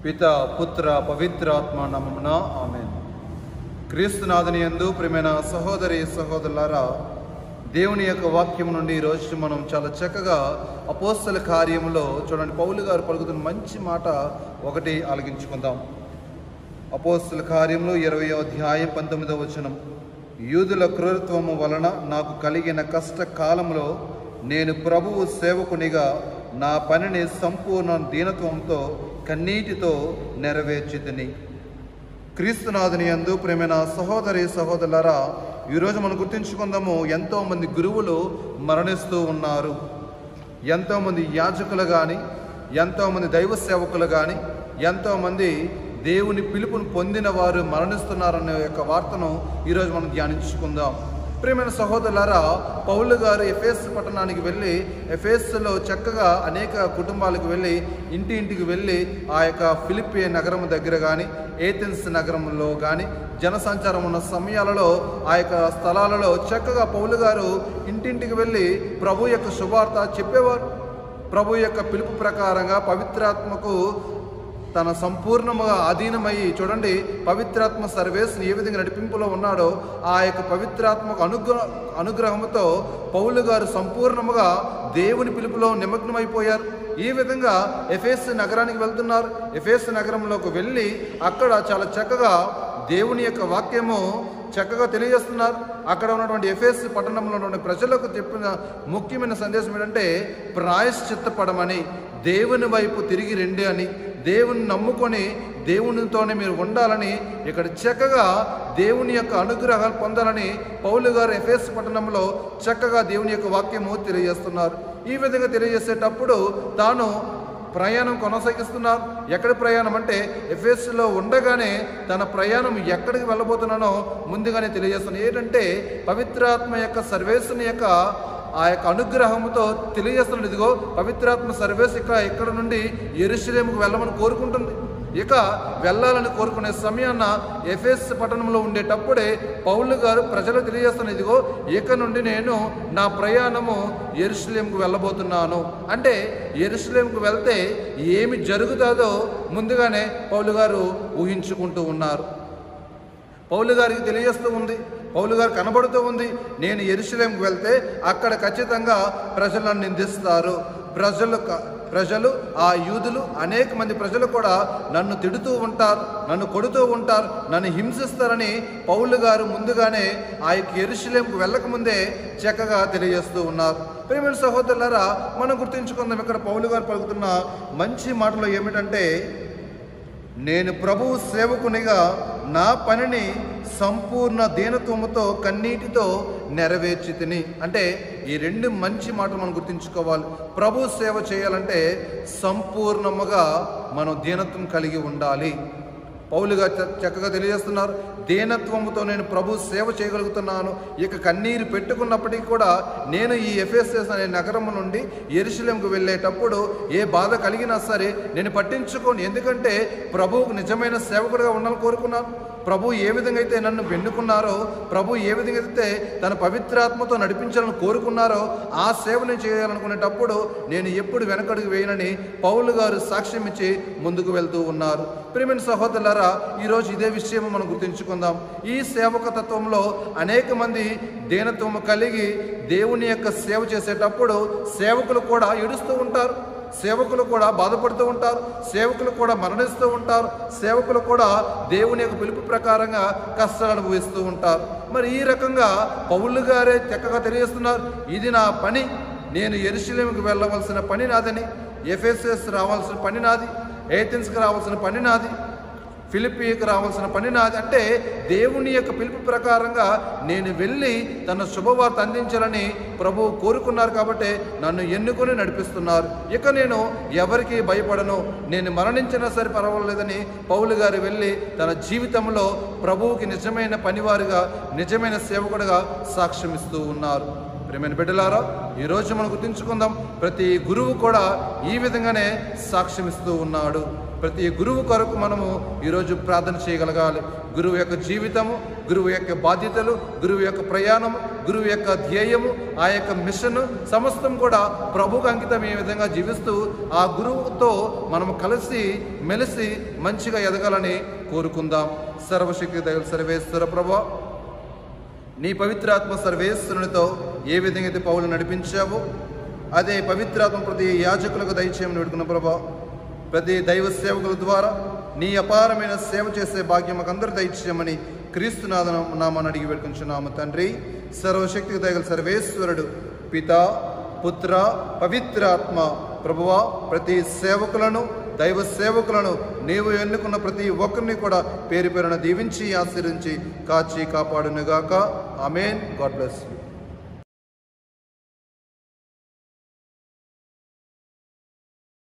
పిత పుత్ర పవిత్రాత్మ నమమున ఆమె క్రీస్తునాథుని యందు ప్రియమైన సహోదరి సహోదరులారా దేవుని యొక్క వాక్యం నుండి ఈరోజు మనం చాలా చక్కగా అపోస్తల కార్యంలో చూడండి పౌలు గారు పలుకుతున్న మంచి మాట ఒకటి ఆలగించుకుందాం అపోస్తుల కార్యంలో ఇరవై అధ్యాయం పంతొమ్మిదవ వచనం యూదుల క్రూరత్వము వలన నాకు కలిగిన కష్టకాలంలో నేను ప్రభువు సేవకునిగా నా పనిని సంపూర్ణ దీనత్వంతో కన్నీటితో నెరవేర్చితిని క్రీస్తునాథుని యందు ప్రేమైన సహోదరి సహోదరులారా ఈరోజు మనం గుర్తుంచుకుందాము ఎంతోమంది గురువులు మరణిస్తూ ఉన్నారు ఎంతోమంది యాజకులు కానీ ఎంతోమంది దైవ సేవకులు కానీ ఎంతోమంది దేవుని పిలుపును పొందిన వారు మరణిస్తున్నారనే యొక్క వార్తను ఈరోజు మనం ధ్యానించుకుందాం ప్రియమైన సహోదరులారా పౌలు గారు ఎఫేస్ పట్టణానికి వెళ్ళి ఎఫేస్లో చక్కగా అనేక కుటుంబాలకు వెళ్ళి ఇంటి ఇంటికి వెళ్ళి ఆ యొక్క ఫిలిప్పే నగరం దగ్గర కానీ ఏథెన్స్ నగరంలో కానీ జనసంచారం ఉన్న సమయాలలో ఆ యొక్క స్థలాలలో చక్కగా పౌలు గారు ఇంటింటికి వెళ్ళి ప్రభు యొక్క శుభార్త చెప్పేవారు ప్రభు యొక్క పిలుపు ప్రకారంగా పవిత్రాత్మకు తన సంపూర్ణముగా అధీనమయ్యి చూడండి పవిత్రాత్మ సర్వేస్ని ఏ విధంగా నడిపింపులో ఉన్నాడో ఆ యొక్క పవిత్రాత్మక అనుగ్రహ అనుగ్రహముతో పౌలు గారు సంపూర్ణముగా దేవుని పిలుపులో నిమగ్నమైపోయారు ఈ విధంగా ఎఫేస్ నగరానికి వెళ్తున్నారు ఎఫేస్ నగరంలోకి వెళ్ళి అక్కడ చాలా చక్కగా దేవుని యొక్క వాక్యము చక్కగా తెలియజేస్తున్నారు అక్కడ ఉన్నటువంటి ఎఫ్ఎస్ పట్టణంలో ఉన్నటువంటి ప్రజలకు చెప్పిన ముఖ్యమైన సందేశం ఏంటంటే ప్రాయశ్చిత్తపడమని దేవుని వైపు తిరిగి రండి అని దేవుని నమ్ముకొని దేవునితోనే మీరు ఉండాలని ఇక్కడ చక్కగా దేవుని యొక్క అనుగ్రహాలు పొందాలని పౌలు గారు ఎఫ్ఎస్ పట్టణంలో చక్కగా దేవుని యొక్క వాక్యము తెలియజేస్తున్నారు ఈ విధంగా తెలియజేసేటప్పుడు తాను ప్రయాణం కొనసాగిస్తున్నారు ఎక్కడి ప్రయాణం అంటే ఎఫ్ఎస్లో ఉండగానే తన ప్రయాణం ఎక్కడికి వెళ్ళబోతున్నానో ముందుగానే తెలియజేస్తున్నాను ఏంటంటే పవిత్రాత్మ యొక్క సర్వేసుని యొక్క ఆ యొక్క అనుగ్రహంతో తెలియజేస్తున్నాడు ఇదిగో పవిత్రాత్మ సర్వేస్ ఇక్కడ ఇక్కడ నుండి ఎరుశలేముకు వెళ్ళమని కోరుకుంటుంది ఇక వెళ్ళాలని కోరుకునే సమయాన్న ఎఫెస్ పట్టణంలో ఉండేటప్పుడే పౌలు గారు ప్రజలకు తెలియజేస్తున్న ఇదిగో ఇక నుండి నేను నా ప్రయాణము ఎరుసలేంకు వెళ్ళబోతున్నాను అంటే ఎరుసలేంకు వెళ్తే ఏమి జరుగుతుందో ముందుగానే పౌలు గారు ఊహించుకుంటూ ఉన్నారు పౌలు గారికి తెలియజేస్తూ ఉంది పౌలు గారు కనబడుతూ ఉంది నేను ఎరుసలేంకి వెళ్తే అక్కడ ఖచ్చితంగా ప్రజలు నన్ను నిందిస్తారు ప్రజలు క- ప్రజలు ఆ యూదులు అనేక మంది ప్రజలు కూడా నన్ను తిడుతూ ఉంటారు నన్ను కొడుతూ ఉంటారు నన్ను హింసిస్తారని పౌలు గారు ముందుగానే ఆ యొక్క ఎరుసలేంకు వెళ్ళకముందే చక్కగా తెలియజేస్తూ ఉన్నారు ప్రేమైన సహోదరులారా మనం గుర్తుంచుకుందాం ఇక్కడ పౌలు గారు పలుకుతున్న మంచి మాటలు ఏమిటంటే నేను ప్రభువు సేవకునిగా నా పనిని సంపూర్ణ దీనత్వముతో కన్నీటితో నెరవేర్చి తిని అంటే ఈ రెండు మంచి మాటలు మనం గుర్తుంచుకోవాలి ప్రభు సేవ చేయాలంటే సంపూర్ణముగా మనం దీనత్వం కలిగి ఉండాలి పౌలుగా చ- చక్కగా తెలియజేస్తున్నారు దీనత్వముతో నేను ప్రభు సేవ చేయగలుగుతున్నాను ఇక కన్నీరు పెట్టుకున్నప్పటికీ కూడా నేను ఈ ఎఫ్ఎస్ఎస్ అనే నగరం నుండి ఎరుశలేంకు వెళ్ళేటప్పుడు ఏ బాధ కలిగినా సరే నేను పట్టించుకోను ఎందుకంటే ప్రభువుకు నిజమైన సేవకుడిగా ఉండాలని కోరుకున్నాను ప్రభు ఏ విధంగా అయితే నన్ను వెన్నుకున్నారో ప్రభు ఏ విధంగా అయితే తన పవిత్రాత్మతో నడిపించాలని కోరుకున్నారో ఆ సేవ నేను చేయాలనుకునేటప్పుడు నేను ఎప్పుడు వెనకడుగు వేయనని పౌలు గారు సాక్ష్యం ఇచ్చి ముందుకు వెళ్తూ ఉన్నారు ప్రియమైన సహోదరులారా ఈరోజు ఇదే విషయం మనం గుర్తుంచుకుందాం ఈ సేవక తత్వంలో అనేక మంది దీనత్వము కలిగి దేవుని యొక్క సేవ చేసేటప్పుడు సేవకులు కూడా ఏడుస్తూ ఉంటారు సేవకులు కూడా బాధపడుతూ ఉంటారు సేవకులు కూడా మరణిస్తూ ఉంటారు సేవకులు కూడా దేవుని యొక్క పిలుపు ప్రకారంగా కష్టాలు అనుభవిస్తూ ఉంటారు మరి ఈ రకంగా పౌలు గారే చక్కగా తెలియజేస్తున్నారు ఇది నా పని నేను ఎరుశలేముకి వెళ్ళవలసిన పని నాదని ఎఫ్ఎస్ఎస్ రావాల్సిన పని నాది ఏథెన్స్కి రావాల్సిన పని నాది ఫిలిపికి రావాల్సిన పని నాది అంటే దేవుని యొక్క పిలుపు ప్రకారంగా నేను వెళ్ళి తన శుభవార్త అందించాలని ప్రభువు కోరుకున్నారు కాబట్టి నన్ను ఎన్నుకొని నడిపిస్తున్నారు ఇక నేను ఎవరికి భయపడను నేను మరణించినా సరే పర్వాలేదని పౌలు గారు వెళ్ళి తన జీవితంలో ప్రభువుకి నిజమైన పనివారుగా నిజమైన సేవకుడిగా సాక్ష్యం ఇస్తూ ఉన్నారు ప్రేమైన బిడ్డలారా ఈరోజు మనం గుర్తుంచుకుందాం ప్రతి గురువు కూడా ఈ విధంగానే సాక్ష్యం ఇస్తూ ఉన్నాడు ప్రతి గురువు కొరకు మనము ఈరోజు ప్రార్థన చేయగలగాలి గురువు యొక్క జీవితము గురువు యొక్క బాధ్యతలు గురువు యొక్క ప్రయాణము గురువు యొక్క ధ్యేయము ఆ యొక్క మిషన్ సమస్తం కూడా ప్రభుకు అంకితం ఏ విధంగా జీవిస్తూ ఆ గురువుతో మనము కలిసి మెలిసి మంచిగా ఎదగాలని కోరుకుందాం సర్వశక్తి దైవ సర్వేశ్వర ప్రభా నీ పవిత్రాత్మ సర్వేశ్వరునితో ఏ విధంగా అయితే పౌలు నడిపించావో అదే పవిత్రాత్మ ప్రతి యాజకులకు దయచేయమని వేడుకున్న ప్రభా ప్రతి దైవ సేవకుల ద్వారా నీ అపారమైన సేవ చేసే భాగ్యం మాకు అందరూ దయచేయమని క్రీస్తునాథ నామాన్ని అడిగి వేడుకుంటున్నాము తండ్రి సర్వశక్తికి దయగల సర్వేశ్వరుడు పిత పుత్ర పవిత్రాత్మ ప్రభువా ప్రతి సేవకులను దైవ సేవకులను నీవు ఎన్నుకున్న ప్రతి ఒక్కరిని కూడా పేరు పేరున దీవించి ఆశీర్వించి కాచి కాపాడునుగాక అమేన్ గాడ్ బ్లెస్ యూ